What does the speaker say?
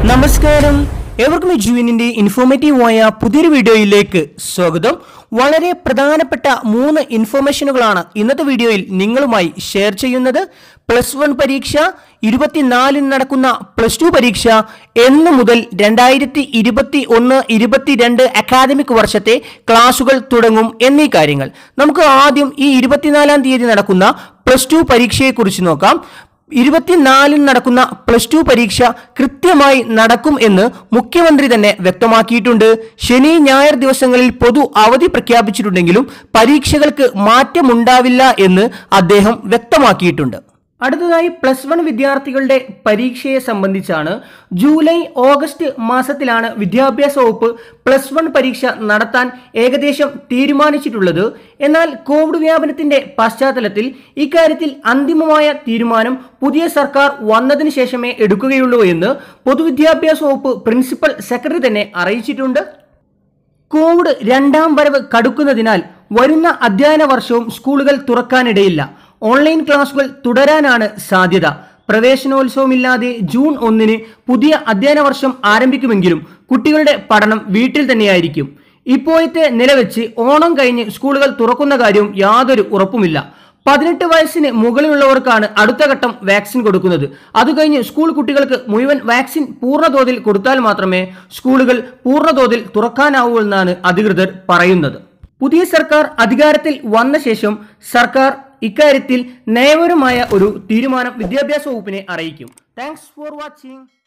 നമസ്കാരം എവർക്കും ജുവിനിന്റെ ഇൻഫോർമേറ്റീവായ പുതിയൊരു വീഡിയോയിലേക്ക് സ്വാഗതം വളരെ പ്രധാനപ്പെട്ട മൂന്ന് ഇൻഫോർമേഷനുകളാണ് ഇന്നത്തെ വീഡിയോയിൽ നിങ്ങളുമായി ഷെയർ ചെയ്യുന്നത് പ്ലസ് വൺ പരീക്ഷ ഇരുപത്തിനാലിന് നടക്കുന്ന പ്ലസ് ടു പരീക്ഷ എന്ന് മുതൽ രണ്ടായിരത്തി ഇരുപത്തി ഒന്ന് ഇരുപത്തിരണ്ട് അക്കാദമിക് വർഷത്തെ ക്ലാസുകൾ തുടങ്ങും എന്നീ കാര്യങ്ങൾ നമുക്ക് ആദ്യം ഈ ഇരുപത്തിനാലാം തീയതി നടക്കുന്ന പ്ലസ് ടു പരീക്ഷയെക്കുറിച്ച് നോക്കാം ഇരുപത്തിനാലിന് നടക്കുന്ന പ്ലസ് ടു പരീക്ഷ കൃത്യമായി നടക്കും എന്ന് മുഖ്യമന്ത്രി തന്നെ വ്യക്തമാക്കിയിട്ടുണ്ട് ശനി ഞായർ ദിവസങ്ങളിൽ പൊതു അവധി പ്രഖ്യാപിച്ചിട്ടുണ്ടെങ്കിലും പരീക്ഷകൾക്ക് മാറ്റമുണ്ടാവില്ല എന്ന് അദ്ദേഹം വ്യക്തമാക്കിയിട്ടുണ്ട് അടുത്തതായി പ്ലസ് വൺ വിദ്യാർത്ഥികളുടെ പരീക്ഷയെ സംബന്ധിച്ചാണ് ജൂലൈ ഓഗസ്റ്റ് മാസത്തിലാണ് വിദ്യാഭ്യാസ വകുപ്പ് പ്ലസ് വൺ പരീക്ഷ നടത്താൻ ഏകദേശം തീരുമാനിച്ചിട്ടുള്ളത് എന്നാൽ കോവിഡ് വ്യാപനത്തിന്റെ പശ്ചാത്തലത്തിൽ ഇക്കാര്യത്തിൽ അന്തിമമായ തീരുമാനം പുതിയ സർക്കാർ വന്നതിന് ശേഷമേ എടുക്കുകയുള്ളൂ എന്ന് പൊതുവിദ്യാഭ്യാസ വകുപ്പ് പ്രിൻസിപ്പൽ സെക്രട്ടറി തന്നെ അറിയിച്ചിട്ടുണ്ട് കോവിഡ് രണ്ടാം വരവ് കടുക്കുന്നതിനാൽ വരുന്ന അധ്യയന വർഷവും സ്കൂളുകൾ തുറക്കാനിടയില്ല ഓൺലൈൻ ക്ലാസുകൾ തുടരാനാണ് സാധ്യത പ്രവേശനോത്സവമില്ലാതെ ജൂൺ ഒന്നിന് പുതിയ അധ്യയന വർഷം ആരംഭിക്കുമെങ്കിലും കുട്ടികളുടെ പഠനം വീട്ടിൽ തന്നെയായിരിക്കും ഇപ്പോഴത്തെ നിലവെച്ച് ഓണം കഴിഞ്ഞ് സ്കൂളുകൾ തുറക്കുന്ന കാര്യവും യാതൊരു ഉറപ്പുമില്ല പതിനെട്ട് വയസ്സിന് മുകളിലുള്ളവർക്കാണ് അടുത്ത ഘട്ടം വാക്സിൻ കൊടുക്കുന്നത് അത് കഴിഞ്ഞ് സ്കൂൾ കുട്ടികൾക്ക് മുഴുവൻ വാക്സിൻ പൂർണ്ണതോതിൽ കൊടുത്താൽ മാത്രമേ സ്കൂളുകൾ പൂർണ്ണതോതിൽ തുറക്കാനാവൂ എന്നാണ് അധികൃതർ പറയുന്നത് പുതിയ സർക്കാർ അധികാരത്തിൽ വന്ന ശേഷം സർക്കാർ ഇക്കാര്യത്തിൽ നയപരമായ ഒരു തീരുമാനം വിദ്യാഭ്യാസ വകുപ്പിനെ അറിയിക്കും താങ്ക്സ് ഫോർ വാച്ചിങ്